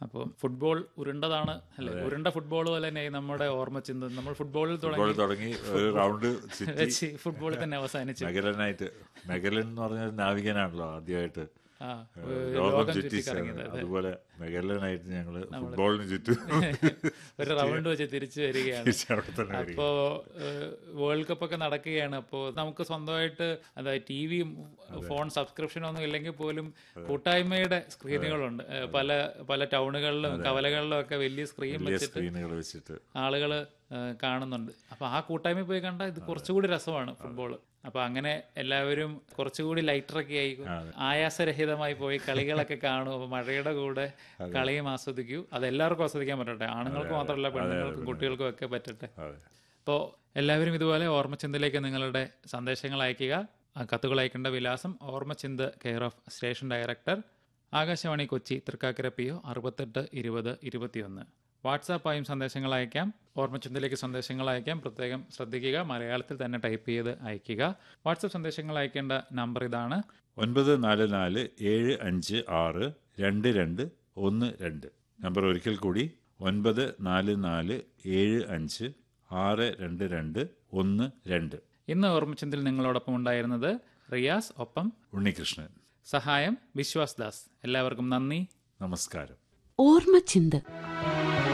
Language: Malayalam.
അപ്പോൾ ഫുട്ബോൾ ഉരുണ്ടതാണ് അല്ലെ ഉരുണ്ട ഫുട്ബോൾ പോലെ തന്നെ ഈ നമ്മുടെ ഓർമ്മ ചിന്ത നമ്മൾ ഫുട്ബോളിൽ ഫുട്ബോൾ തുടങ്ങി തുടങ്ങി ഒരു റൗണ്ട് ചുറ്റി വെച്ച് ഫുട്ബോളിൽ തന്നെ അവസാനിച്ചു മെഗലനായിട്ട് മെഗലൻ എന്ന് പറഞ്ഞ നാവികനാണല്ലോ ആദ്യമായിട്ട് ആ ഏഹ്, ലോകം ലോകം ചുറ്റി ചുറ്റി കറങ്ങിയത് അതുപോലെ മെഗലനായിട്ട് ഞങ്ങള് ഫുട്ബോളിന് ചുറ്റും ഒരു റൗണ്ട് വെച്ച് തിരിച്ചു വരികയാണ് തിരിച്ച് അവിടെ തന്നെ വരിക. അപ്പോ വേൾഡ് കപ്പ് ഒക്കെ നടക്കുകയാണ് അപ്പോൾ നമുക്ക് സ്വന്തമായിട്ട് അതായത് ടി വിയും ഫോൺ സബ്സ്ക്രിപ്ഷനും ഒന്നും ഇല്ലെങ്കിൽ പോലും കൂട്ടായ്മയുടെ സ്ക്രീനുകളുണ്ട് ഏഹ് പല പല ടൗണുകളിലും കവലകളിലും ഒക്കെ വലിയ സ്ക്രീൻ വലിയ വെച്ചിട്ട് സ്ക്രീനുകൾ വെച്ചിട്ട് ആളുകൾ കാണുന്നുണ്ട് അപ്പൊ ആ കൂട്ടായ്മ പോയി കണ്ടാൽ ഇത് കുറച്ചുകൂടി രസമാണ് ഫുട്ബോൾ അപ്പൊ അങ്ങനെ എല്ലാവരും കുറച്ചുകൂടി ലൈറ്ററൊക്കെ ആയി ആയാസരഹിതമായി പോയി കളികളൊക്കെ കാണും അപ്പൊ മഴയുടെ കൂടെ കളിയും ആസ്വദിക്കൂ അത് എല്ലാവർക്കും ആസ്വദിക്കാൻ പറ്റട്ടെ ആണുങ്ങൾക്ക് മാത്രമല്ല പെണ്ണുങ്ങൾക്കും കുട്ടികൾക്കും ഒക്കെ പറ്റട്ടെ അതെ അപ്പോൾ എല്ലാവരും ഇതുപോലെ ഓർമ്മച്ചിന്തയിലേക്ക് നിങ്ങളുടെ സന്ദേശങ്ങൾ അയയ്ക്കുക ആ കത്തുകൾ അയക്കേണ്ട വിലാസം ഓർമ്മച്ചിന്ത് care of station director Akashvani Kochi Thrikkakara P O അറുപത്തെട്ട് ഇരുപത് ഇരുപത്തിയൊന്ന് വാട്സാപ്പായും സന്ദേശങ്ങൾ അയക്കാം ഓർമ്മച്ചിന്തയിലേക്ക് സന്ദേശങ്ങൾ അയക്കാം പ്രത്യേകം ശ്രദ്ധിക്കുക മലയാളത്തിൽ തന്നെ ടൈപ്പ് ചെയ്ത് അയയ്ക്കുക വാട്സപ്പ് സന്ദേശങ്ങൾ അയക്കേണ്ട നമ്പർ ഇതാണ് ഒൻപത് നാല് നാല് ഏഴ് അഞ്ച് ആറ് രണ്ട് രണ്ട് ഒന്ന് രണ്ട് നമ്പർ ഒരിക്കൽ കൂടി ഒൻപത് നാല് നാല് ഏഴ് അഞ്ച് ആറ് രണ്ട് രണ്ട് ഒന്ന് രണ്ട് ഇന്ന് ഓർമ്മച്ചിന്തയിൽ നിങ്ങളോടൊപ്പം ഉണ്ടായിരുന്നത് റിയാസ് ഒപ്പം ഉണ്ണികൃഷ്ണൻ സഹായം വിശ്വാസ് ദാസ് എല്ലാവർക്കും നന്ദി നമസ്കാരം ഓർമ്മച്ചിന്ത്